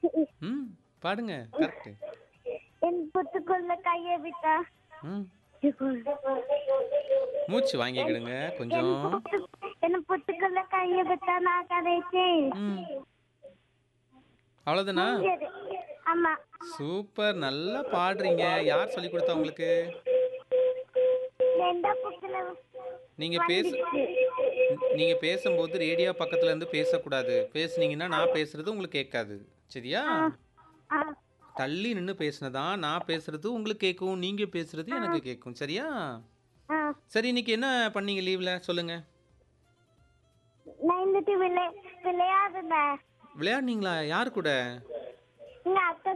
ம் பாடுங்க கரெக்ட் என் புத்துக்குள்ள கையை விட்டா ம் மூச்சு வாங்கிக்கிடுங்க என் கொஞ்சம் புத்து என் புத்துக்குள்ள கையை விட்டா நான் கரைச்சேன் ம் அவ்வளோதானா சரி. ஆமா சூப்பர் நல்லா பாடுறீங்க யார் சொல்லி கொடுத்தா உங்களுக்கு எந்த புக்குல நீங்க பேச நீங்க பேசும்போது ரேடியோ பக்கத்துல இருந்து பேசக்கூடாது பேசுனீங்கன்னா நான் பேசுறது உங்களுக்கு கேட்காது சரியா ஆ தள்ளி நின்று பேசினதா நான் பேசுறது உங்களுக்கு கேட்கும் நீங்க பேசுறது எனக்கு கேட்கும் சரியா ஆ சரி இன்னைக்கு என்ன பண்ணீங்க லீவ்ல சொல்லுங்க நான் வந்துட்டு விளை விளையாடுனேன் விளையாடுனீங்களா யார் கூட